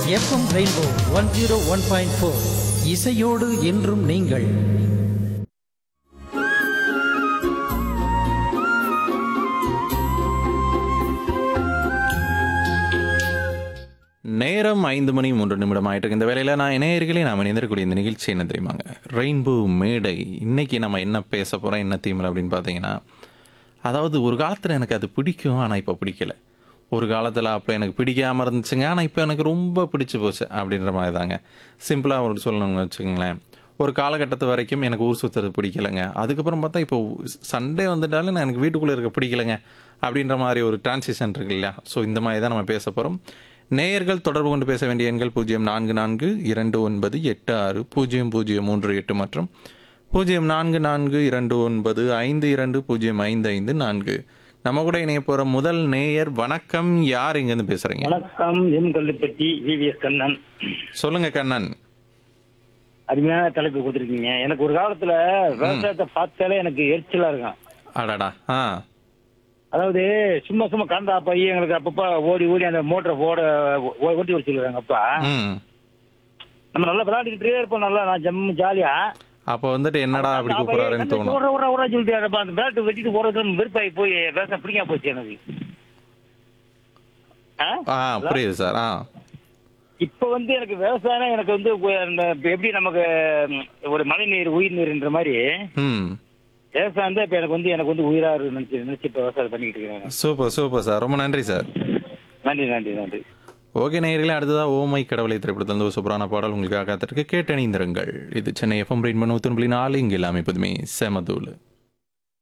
FM Rainbow one zero one point four இசையோடு என்றும் நீங்கள் நேரம் ஐந்து மணி மூன்று நிமிடம் ஆயிட்டு இருக்கு. இந்த வேலையில் நான் இணையர்களே நாம் இணைந்திருக்கக்கூடிய இந்த நிகழ்ச்சி என்ன தெரியுமாங்க ரெயின்போ மேடை இன்னைக்கு நம்ம என்ன பேச போகிறோம் என்ன தீமல் அப்படின்னு பார்த்தீங்கன்னா அதாவது ஒரு காலத்தில் எனக்கு அது பிடிக்கும் ஆனால் இப்போ பிடிக்கல ஒரு காலத்தில் அப்போ எனக்கு பிடிக்காமல் இருந்துச்சுங்க ஆனால் இப்போ எனக்கு ரொம்ப பிடிச்சி போச்சு அப்படின்ற மாதிரி தாங்க சிம்பிளாக ஒரு சொல்லணும்னு வச்சுக்கோங்களேன் ஒரு காலகட்டத்து வரைக்கும் எனக்கு ஊர் சுற்றுறது பிடிக்கலைங்க அதுக்கப்புறம் பார்த்தா இப்போ சண்டே வந்துட்டாலும் நான் எனக்கு வீட்டுக்குள்ளே இருக்க பிடிக்கலைங்க அப்படின்ற மாதிரி ஒரு டிரான்சிஷன் இருக்கு இல்லையா ஸோ இந்த மாதிரி தான் நம்ம பேச போகிறோம் நேயர்கள் தொடர்பு கொண்டு பேச வேண்டிய எண்கள் பூஜ்ஜியம் நான்கு நான்கு இரண்டு ஒன்பது எட்டு ஆறு பூஜ்ஜியம் பூஜ்ஜியம் மூன்று எட்டு மற்றும் பூஜ்ஜியம் நான்கு நான்கு இரண்டு ஒன்பது ஐந்து இரண்டு பூஜ்ஜியம் ஐந்து ஐந்து நான்கு நம்ம கூட இணைய போகிற முதல் நேயர் வணக்கம் யார் இங்கேருந்து பேசுகிறீங்க வணக்கம் எம் கல்லுப்பட்டி விவிஎஸ் கண்ணன் சொல்லுங்க கண்ணன் அருமையான தலைப்பு கொடுத்துருக்கீங்க எனக்கு ஒரு காலத்துல விவசாயத்தை பார்த்தாலே எனக்கு எரிச்சலா இருக்கும் அடடா ஆ அதாவது சும்மா சும்மா கந்தா பைய எங்களுக்கு அப்பப்ப ஓடி ஓடி அந்த மோட்டரை ஓட ஓ- ஓட்டி வர சொல்லுவாங்க அப்பா ம் நம்ம நல்லா விளையாடிக்கிட்டே இருப்போம் நல்லா நான் ஜம்மு ஜாலியா அப்போ வந்துட்டு என்னடா அப்படி கூப்பிட்றாருன்னு தோணும் ஓட ஓட ஓட சொல்லிட்டு அப்ப அந்த பேட்டு வெட்டிட்டு ஓடுறது வெறுப்பாகி போய் விவசாயம் பிடிக்காம போச்சு எனக்கு ஆ? ஆ புரியுது சார் ஆ இப்ப வந்து எனக்கு விவசாயம் எனக்கு வந்து உ- அந்த இப்ப எப்படி நமக்கு ம், ஒரு மழை நீர் உயிர் நீர்ன்ற மாதிரி ம் விவசாயம் தான் இப்ப எனக்கு வந்து எனக்கு வந்து உயிரா இருக்கு நினைச்சு நினைச்சு இப்ப விவசாயம் பண்ணிக்கிட்டு இருக்கிறேன் சூப்பர் சூப்பர் சார் ரொம்ப நன்றி சார் நன்றி நன்றி நன்றி ஓகே நேயர்களே அடுத்ததாக ஓமை கடவுளை திரைப்படத்தில் இருந்து ஒரு சூப்பரான பாடல் உங்களுக்காக காத்திருக்கு கேட்டணிந்திருங்கள் இது சென்னை எஃப்எம் ரெயின் பண்ண நாலு இங்கே எல்லாமே எப்போதுமே செமதூள்